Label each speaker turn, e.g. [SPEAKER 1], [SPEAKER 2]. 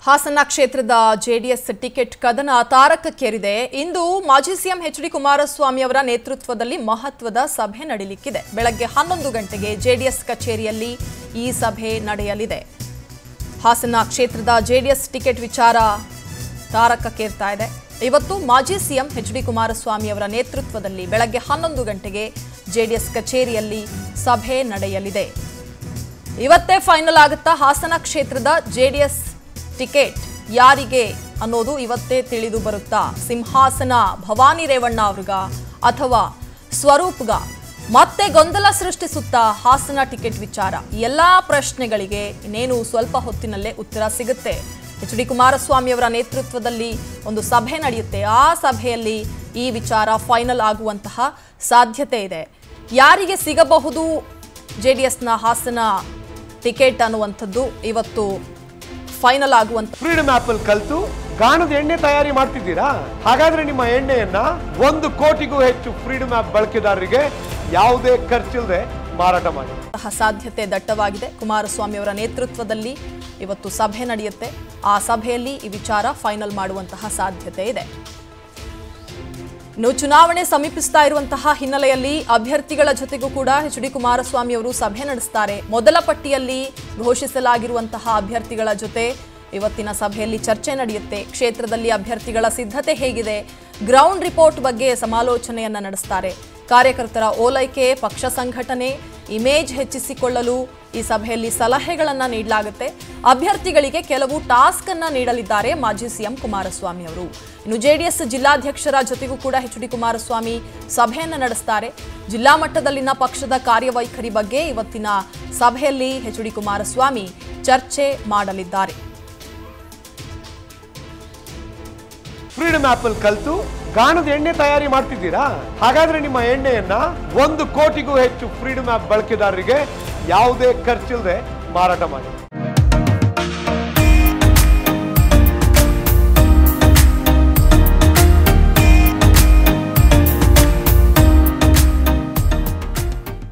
[SPEAKER 1] ಹಾಸನ ಕ್ಷೇತ್ರದ JDS ticket ಕದನ ತಾರಕಕ್ಕೇರಿದೆ ಇಂದು ಮಾಜಿ ಸಿಎಂ ಎಚ್ ಡಿ ಕುಮಾರಸ್ವಾಮಿ ಅವರ ನೇತೃತ್ವದಲ್ಲಿ ಮಹತ್ವದ ಸಭೆ ನಡೆಯಲಿಕ್ಕಿದೆ ಬೆಳಗ್ಗೆ ಹನ್ನೊಂದು ಗಂಟೆಗೆ ಜೆಡಿಎಸ್ ಕಚೇರಿಯಲ್ಲಿ ಈ ಸಭೆ ನಡೆಯಲಿದೆ ಹಾಸನ ಕ್ಷೇತ್ರದ ಜೆಡಿಎಸ್ ಟಿಕೆಟ್ ವಿಚಾರ ತಾರಕಕ್ಕೇರ್ತಾ ಇದೆ ಇವತ್ತು ಮಾಜಿ ಸಿಎಂ ಎಚ್ ಡಿ ಕುಮಾರಸ್ವಾಮಿ ಅವರ ನೇತೃತ್ವದಲ್ಲಿ ಬೆಳಗ್ಗೆ ಹನ್ನೊಂದು ಗಂಟೆಗೆ ಜೆಡಿಎಸ್ ಕಚೇರಿಯಲ್ಲಿ ಸಭೆ ನಡೆಯಲಿದೆ ಇವತ್ತೇ ಫೈನಲ್ ಆಗುತ್ತಾ ಹಾಸನ ಕ್ಷೇತ್ರದ ಜೆಡಿಎಸ್ ಟಿಕೆಟ್ ಯಾರಿಗೆ ಅನ್ನೋದು ಇವತ್ತೇ ತಿಳಿದು ಬರುತ್ತಾ ಸಿಂಹಾಸನ ಭವಾನಿ ರೇವಣ್ಣ ಅವ್ರಿಗ ಅಥವಾ ಸ್ವರೂಪ್ಗ ಮತ್ತೆ ಗೊಂದಲ ಸೃಷ್ಟಿಸುತ್ತಾ ಹಾಸನ ಟಿಕೆಟ್ ವಿಚಾರ ಈ ಎಲ್ಲಾ ಪ್ರಶ್ನೆಗಳಿಗೆ ಇನ್ನೇನು ಸ್ವಲ್ಪ ಹೊತ್ತಿನಲ್ಲೇ ಉತ್ತರ ಸಿಗುತ್ತೆ ಎಚ್ ಡಿ ಕುಮಾರಸ್ವಾಮಿ ಅವರ ನೇತೃತ್ವದಲ್ಲಿ ಒಂದು ಸಭೆ ನಡೆಯುತ್ತೆ ಆ ಸಭೆಯಲ್ಲಿ ಈ ವಿಚಾರ ಫೈನಲ್ ಆಗುವಂತಹ ಸಾಧ್ಯತೆ ಇದೆ ಯಾರಿಗೆ ಸಿಗಬಹುದು ಜೆ ಡಿ ಎಸ್ನ ಹಾಸನ ಟಿಕೆಟ್ ಅನ್ನುವಂಥದ್ದು ಇವತ್ತು ಫೈನಲ್ ಆಗುವಂತ
[SPEAKER 2] ಫ್ರೀಡಮ್ ಆಪ್ ಅಲ್ಲಿ ಕಲ್ತು ಗಾಣದ ಎಣ್ಣೆ ತಯಾರಿ ಮಾಡ್ತಿದ್ದೀರಾ ಹಾಗಾದ್ರೆ ನಿಮ್ಮ ಎಣ್ಣೆಯನ್ನ ಒಂದು ಕೋಟಿಗೂ ಹೆಚ್ಚು ಫ್ರೀಡಮ್ ಆಪ್ ಬಳಕೆದಾರರಿಗೆ ಯಾವುದೇ ಖರ್ಚಿಲ್ಲದೆ ಮಾರಾಟ ಮಾಡಿ
[SPEAKER 1] ಸಾಧ್ಯತೆ ದಟ್ಟವಾಗಿದೆ ಕುಮಾರಸ್ವಾಮಿ ಅವರ ನೇತೃತ್ವದಲ್ಲಿ ಇವತ್ತು ಸಭೆ ನಡೆಯುತ್ತೆ ಆ ಸಭೆಯಲ್ಲಿ ಈ ವಿಚಾರ ಫೈನಲ್ ಮಾಡುವಂತಹ ಸಾಧ್ಯತೆ ಇದೆ ಇನ್ನು ಚುನಾವಣೆ ಸಮೀಪಿಸ್ತಾ ಇರುವಂತಹ ಹಿನ್ನೆಲೆಯಲ್ಲಿ ಅಭ್ಯರ್ಥಿಗಳ ಜೊತೆಗೂ ಕೂಡ ಎಚ್ ಡಿ ಕುಮಾರಸ್ವಾಮಿ ಅವರು ಸಭೆ ನಡೆಸ್ತಾರೆ ಮೊದಲ ಪಟ್ಟಿಯಲ್ಲಿ ಘೋಷಿಸಲಾಗಿರುವಂತಹ ಅಭ್ಯರ್ಥಿಗಳ ಜೊತೆ ಇವತ್ತಿನ ಸಭೆಯಲ್ಲಿ ಚರ್ಚೆ ನಡೆಯುತ್ತೆ ಕ್ಷೇತ್ರದಲ್ಲಿ ಅಭ್ಯರ್ಥಿಗಳ ಸಿದ್ಧತೆ ಹೇಗಿದೆ ಗ್ರೌಂಡ್ ರಿಪೋರ್ಟ್ ಬಗ್ಗೆ ಸಮಾಲೋಚನೆಯನ್ನ ನಡೆಸ್ತಾರೆ ಕಾರ್ಯಕರ್ತರ ಓಲೈಕೆ ಪಕ್ಷ ಸಂಘಟನೆ ಇಮೇಜ್ ಹೆಚ್ಚಿಸಿಕೊಳ್ಳಲು ಈ ಸಭೆಯಲ್ಲಿ ಸಲಹೆಗಳನ್ನ ನೀಡಲಾಗುತ್ತೆ ಅಭ್ಯರ್ಥಿಗಳಿಗೆ ಕೆಲವು ಟಾಸ್ಕ್ ಅನ್ನ ನೀಡಲಿದ್ದಾರೆ ಮಾಜಿ ಸಿಎಂ ಕುಮಾರಸ್ವಾಮಿ ಅವರು ಇನ್ನು ಜೆಡಿಎಸ್ ಜಿಲ್ಲಾಧ್ಯಕ್ಷರ ಜೊತೆಗೂ ಕೂಡ ಎಚ್ ಡಿ ಕುಮಾರಸ್ವಾಮಿ ಸಭೆಯನ್ನ ನಡೆಸ್ತಾರೆ ಜಿಲ್ಲಾ ಮಟ್ಟದಲ್ಲಿನ ಪಕ್ಷದ ಕಾರ್ಯವೈಖರಿ ಬಗ್ಗೆ ಇವತ್ತಿನ ಸಭೆಯಲ್ಲಿ ಎಚ್ ಡಿ ಕುಮಾರಸ್ವಾಮಿ ಚರ್ಚೆ ಮಾಡಲಿದ್ದಾರೆ
[SPEAKER 2] ಫ್ರೀಡಮ್ ಆಪ್ ಅಲ್ಲಿ ಕಲ್ತು ಗಾಣದ ಎಣ್ಣೆ ತಯಾರಿ ಮಾಡ್ತಿದ್ದೀರಾ ಹಾಗಾದ್ರೆ ನಿಮ್ಮ ಎಣ್ಣೆಯನ್ನ ಒಂದು ಕೋಟಿಗೂ ಹೆಚ್ಚು ಫ್ರೀಡಮ್ ಆಪ್ ಬಳಕೆದಾರರಿಗೆ ಯಾವುದೇ ಖರ್ಚಿಲ್ಲದೆ ಮಾರಾಟ ಮಾಡಿ